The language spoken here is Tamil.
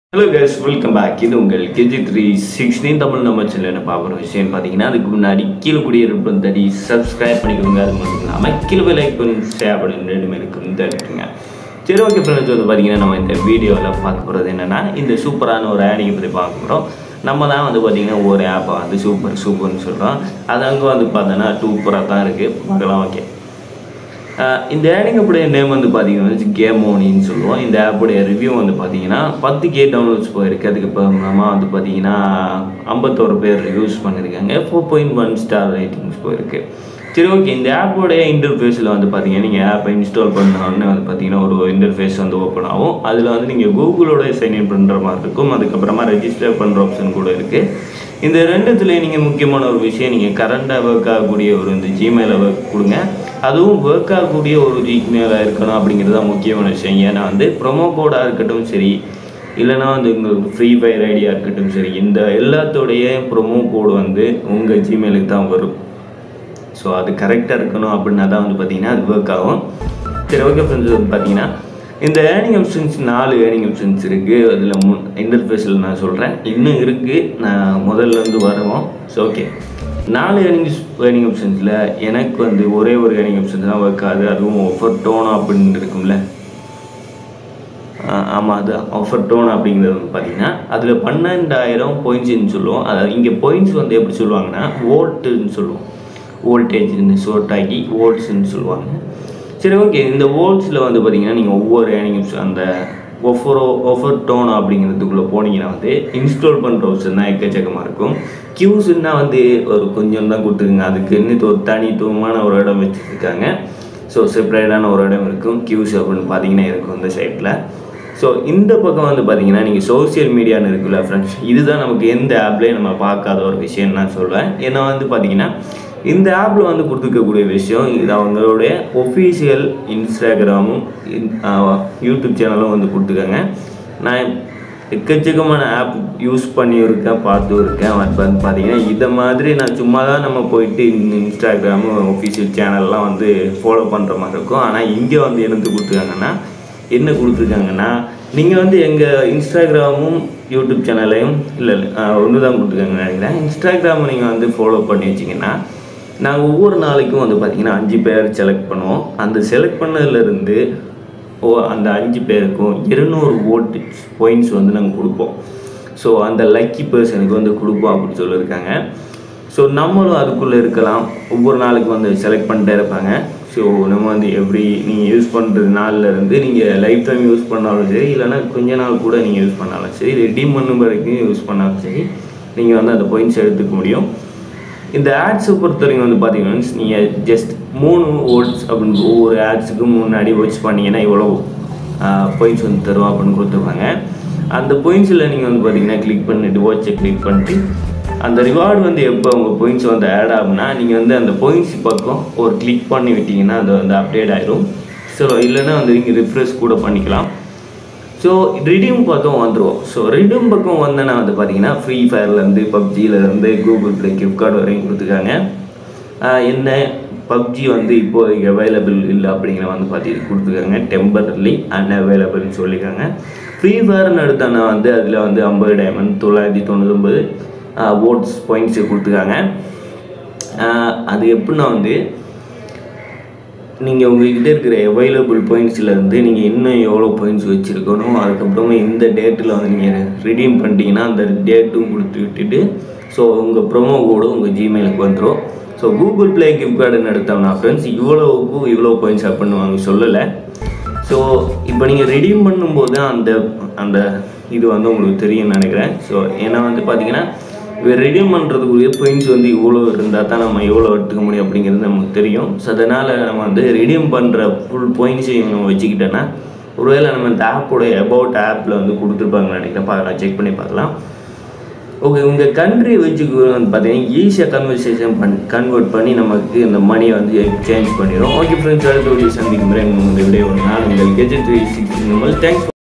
ஹலோ கேஸ் வெல்கம் பேக் இது உங்கள் கேஜி த்ரீ சிக்ஸ்டீன் தமிழ் நம்ம சேனலில் பார்க்குற விஷயம் பார்த்தீங்கன்னா அதுக்கு முன்னாடி கீழே கூடிய இருப்பம் தடி சப்ஸ்கிரைப் பண்ணிக்கோங்க அது மட்டும் இல்லாமல் கீழே லைக் பண்ணி ஷேர் பண்ணி ரெண்டுமே இருக்கும் தட்டுங்க சரி ஓகே ஃப்ரெண்ட்ஸ் வந்து பார்த்தீங்கன்னா நம்ம இந்த வீடியோவில் பார்க்க போகிறது என்னென்னா இந்த சூப்பரான ஒரு ஆடிங்கை பற்றி பார்க்க போகிறோம் நம்ம தான் வந்து பார்த்திங்கன்னா ஒரு ஆப்பை வந்து சூப்பர் சூப்பர்னு சொல்கிறோம் அது அங்கே வந்து பார்த்தோன்னா சூப்பராக தான் இருக்குது பார்க்கலாம் ஓகே ஆஹ் இந்த ஆடிங்கப்புடைய நேம் வந்து பார்த்தீங்கன்னா கேம் ஓனின்னு சொல்லுவோம் இந்த ஆப்புடைய ரிவ்யூ வந்து பார்த்தீங்கன்னா பத்து கே டவுன்லோட்ஸ் போயிருக்கு அதுக்கு அப்புறமா வந்து பார்த்தீங்கன்னா ஐம்பத்தோரு பேர் ரிவ்யூஸ் பண்ணியிருக்காங்க four point one star ratings போயிருக்கு சரி ஓகே இந்த ஆப்போடைய இன்டர்ஃபேஸில் வந்து பார்த்தீங்கன்னா நீங்கள் ஆப்பை இன்ஸ்டால் பண்ணோடனே வந்து பார்த்தீங்கன்னா ஒரு இன்டர்ஃபேஸ் வந்து ஓப்பன் ஆகும் அதில் வந்து நீங்கள் கூகுளோட சைன்இன் பண்ணுற மாதிரி இருக்கும் அதுக்கப்புறமா ரெஜிஸ்டர் பண்ணுற ஆப்ஷன் கூட இருக்குது இந்த ரெண்டுத்துலேயும் நீங்கள் முக்கியமான ஒரு விஷயம் நீங்கள் கரண்டாக ஒர்க் ஆகக்கூடிய ஒரு இந்த ஜிமெயிலை ஒர்க் கொடுங்க அதுவும் ஒர்க் ஆகக்கூடிய ஒரு ஜிமெயிலாக இருக்கணும் அப்படிங்கிறது தான் முக்கியமான விஷயம் ஏன்னா வந்து ப்ரொமோ கோடாக இருக்கட்டும் சரி இல்லைனா வந்து உங்களுக்கு ஃப்ரீ ஃபயர் ஐடியா இருக்கட்டும் சரி இந்த எல்லாத்தோடைய ப்ரொமோ கோடு வந்து உங்கள் ஜிமெயிலுக்கு தான் வரும் ஸோ அது கரெக்டாக இருக்கணும் அப்படின்னா தான் வந்து பார்த்தீங்கன்னா அது ஒர்க் ஆகும் சரி ஓகே ஃப்ரெண்ட்ஸ் வந்து பார்த்தீங்கன்னா இந்த ஏர்னிங் ஆப்ஷன்ஸ் நாலு ஏர்னிங் ஆப்ஷன்ஸ் இருக்குது அதில் மு இன்டர்ஃபேஸில் நான் சொல்கிறேன் இன்னும் இருக்குது நான் முதல்ல இருந்து வருவோம் ஸோ ஓகே நாலு ஏர்னிங் ஏர்னிங் ஆப்ஷன்ஸில் எனக்கு வந்து ஒரே ஒரு ஏர்னிங் ஆப்ஷன்ஸ் தான் ஒர்க் ஆகுது அதுவும் ஒஃபர் டோன் அப்படின்னு இருக்கும்ல ஆமாம் அது ஆஃபர் டோன் அப்படிங்கிறது வந்து பார்த்தீங்கன்னா அதில் பன்னெண்டாயிரம் பாயிண்ட்ஸ்னு சொல்லுவோம் அதாவது இங்கே பாயிண்ட்ஸ் வந்து எப்படி சொல்லுவாங்கன்னா வோல்ட்டுன்னு சொல்லுவோம் வோல்டேஜ்னு ஷோர்ட் ஆகி வோல்ட்ஸ்ன்னு சொல்லுவாங்க சரி ஓகே இந்த வோல்ட்ஸில் வந்து பார்த்தீங்கன்னா நீங்கள் ஒவ்வொரு ஏர்னிங் அந்த ஒஃபரோ ஒஃபர் டோன் அப்படிங்கிறதுக்குள்ளே போனீங்கன்னா வந்து இன்ஸ்டால் பண்ணுற ஆப்ஷன் தான் எக்கச்சக்கமாக இருக்கும் கியூஸ்ன்னா வந்து ஒரு கொஞ்சம் தான் கொடுத்துருங்க அதுக்கு இன்னும் ஒரு தனித்துவமான ஒரு இடம் வச்சுருக்காங்க ஸோ செப்பரேட்டான ஒரு இடம் இருக்கும் கியூஸ் அப்படின்னு பார்த்தீங்கன்னா இருக்கும் இந்த சைட்டில் ஸோ இந்த பக்கம் வந்து பார்த்தீங்கன்னா நீங்கள் சோஷியல் மீடியான்னு இருக்குல்ல ஃப்ரெண்ட்ஸ் இதுதான் நமக்கு எந்த ஆப்லேயும் நம்ம பார்க்காத ஒரு விஷயம் நான் சொல்வேன் ஏன்னா வந்து பார்த்தீங்கன்னா இந்த ஆப்பில் வந்து கொடுத்துருக்கக்கூடிய விஷயம் இது அவங்களுடைய ஒஃபீஷியல் இன்ஸ்டாகிராமும் யூடியூப் சேனலும் வந்து கொடுத்துருக்காங்க நான் எக்கச்சக்கமான ஆப் யூஸ் பண்ணியிருக்கேன் பார்த்தும் இருக்கேன் பட் வந்து பார்த்தீங்கன்னா இதை மாதிரி நான் சும்மா தான் நம்ம போயிட்டு இந்த இன்ஸ்டாகிராமு ஒஃபீஷியல் சேனல்லாம் வந்து ஃபாலோ பண்ணுற மாதிரி இருக்கும் ஆனால் இங்கே வந்து என்னது கொடுத்துருக்காங்கன்னா என்ன கொடுத்துருக்காங்கன்னா நீங்கள் வந்து எங்கள் இன்ஸ்டாகிராமும் யூடியூப் சேனலையும் இல்லை ஒன்று தான் கொடுத்துருக்காங்கன்னு நினைக்கிறேன் இன்ஸ்டாகிராமை நீங்கள் வந்து ஃபாலோ பண்ணி வச்சிங்கன்னா நாங்கள் ஒவ்வொரு நாளைக்கும் வந்து பார்த்திங்கன்னா அஞ்சு பேர் செலக்ட் பண்ணுவோம் அந்த செலக்ட் பண்ணதுலேருந்து ஓ அந்த அஞ்சு பேருக்கும் இருநூறு ஓட்டு பாயிண்ட்ஸ் வந்து நாங்கள் கொடுப்போம் ஸோ அந்த லக்கி பர்சனுக்கு வந்து கொடுப்போம் அப்படின்னு சொல்லியிருக்காங்க ஸோ நம்மளும் அதுக்குள்ளே இருக்கலாம் ஒவ்வொரு நாளைக்கு வந்து செலக்ட் பண்ணிட்டே இருப்பாங்க ஸோ நம்ம வந்து எவ்ரி நீங்கள் யூஸ் பண்ணுறது நாள்லேருந்து நீங்கள் லைஃப் டைம் யூஸ் பண்ணாலும் சரி இல்லைனா கொஞ்ச நாள் கூட நீங்கள் யூஸ் பண்ணாலும் சரி ரெடீம் பண்ணும் வரைக்கும் யூஸ் பண்ணாலும் சரி நீங்கள் வந்து அந்த பாயிண்ட்ஸ் எடுத்துக்க முடியும் இந்த ஆட்ஸை பொறுத்த வரைக்கும் வந்து பார்த்தீங்கன்னா நீங்கள் ஜஸ்ட் மூணு ஓட்ஸ் அப்படின்னு ஒவ்வொரு ஆட்ஸுக்கும் முன்னாடி வாட்ச் பண்ணீங்கன்னா இவ்வளோ பாயிண்ட்ஸ் வந்து தருவோம் அப்படின்னு கொடுத்துருப்பாங்க அந்த பாயிண்ட்ஸில் நீங்கள் வந்து பார்த்தீங்கன்னா கிளிக் பண்ணிட்டு வாட்சை கிளிக் பண்ணிட்டு அந்த ரிவார்டு வந்து எப்போ உங்கள் பாயிண்ட்ஸ் வந்து ஆட் ஆகும்னா நீங்கள் வந்து அந்த பாயிண்ட்ஸ் பக்கம் ஒரு கிளிக் பண்ணி விட்டீங்கன்னா அது வந்து அப்டேட் ஆயிரும் ஸோ இல்லைன்னா வந்து நீங்கள் ரிஃப்ரெஷ் கூட பண்ணிக்கலாம் ஸோ ரிடீம் பக்கம் வந்துடுவோம் ஸோ ரிடீம் பக்கம் வந்தேன்னா வந்து பார்த்தீங்கன்னா ஃப்ரீ ஃபயர்லேருந்து பப்ஜியிலேருந்து கூகுள் ப்ளே கிஃப்ட்கார்டு வரையும் கொடுத்துருக்காங்க ஆஹ் என்ன பப்ஜி வந்து இப்போ அவைலபிள் இல்லை அப்படிங்கிற வந்து பார்த்து கொடுத்துருக்காங்க டெம்பரரி அன்அவைலபிள்னு சொல்லியிருக்காங்க ஃப்ரீ ஃபயர்னு எடுத்தோன்னா வந்து அதில் வந்து ஐம்பது டைமண்ட் தொள்ளாயிரத்தி தொண்ணூத்தொம்பது ஓட்ஸ் பாயிண்ட்ஸு கொடுத்துருக்காங்க ஆஹ் அது எப்படின்னா வந்து நீங்கள் உங்கள்கிட்ட இருக்கிற அவைலபிள் பாயிண்ட்ஸ்லேருந்து நீங்கள் இன்னும் எவ்வளோ பாயிண்ட்ஸ் வச்சுருக்கணும் அதுக்கப்புறமா இந்த டேட்டில் வந்து நீங்கள் ரிடீம் பண்ணிட்டீங்கன்னா அந்த டேட்டும் கொடுத்து விட்டுட்டு ஸோ உங்கள் ப்ரொமோ கோடும் உங்கள் ஜிமெயிலுக்கு வந்துடும் ஸோ கூகுள் ப்ளே கிஃப்ட் கார்டுன்னு எடுத்தோம்னா ஃப்ரெண்ட்ஸ் இவ்வளோவுக்கு இவ்வளோ பாயிண்ட்ஸ் அப்படின்னு அவங்க சொல்லலை ஸோ இப்போ நீங்கள் ரெடீம் பண்ணும்போது தான் அந்த அந்த இது வந்து உங்களுக்கு தெரியும்னு நினைக்கிறேன் ஸோ ஏன்னா வந்து பார்த்தீங்கன்னா ரெடியூம் பண்ணுறதுக்குரிய பாயிண்ட்ஸ் வந்து இவ்வளோ இருந்தால் தான் நம்ம எவ்வளோ எடுத்துக்க முடியும் அப்படிங்கிறது நமக்கு தெரியும் ஸோ அதனால் நம்ம வந்து ரெடியூம் பண்ணுற ஃபுல் பாயிண்ட்ஸையும் நம்ம வச்சுக்கிட்டோன்னா ஒருவேளை நம்ம இந்த ஆப்போடைய அபவுட் ஆப்பில் வந்து கொடுத்துருப்பாங்கன்னு நினைக்கிறேன் பார்க்கலாம் செக் பண்ணி பார்க்கலாம் ஓகே உங்கள் கண்ட்ரி வச்சு வந்து பார்த்தீங்கன்னா ஈஸியாக கன்வர்சேஷன் பண் கன்வெர்ட் பண்ணி நமக்கு இந்த மணியை வந்து எக்ஸ்சேஞ்ச் பண்ணிடும் ஓகே ஃப்ரெண்ட்ஸ் அடுத்த வீடியோ சந்திக்கும் முறை உங்களுடைய விடைய ஒரு நாள் உங்கள் கெஜெட் த்ரீ சிக்ஸ் தேங்க்ஸ்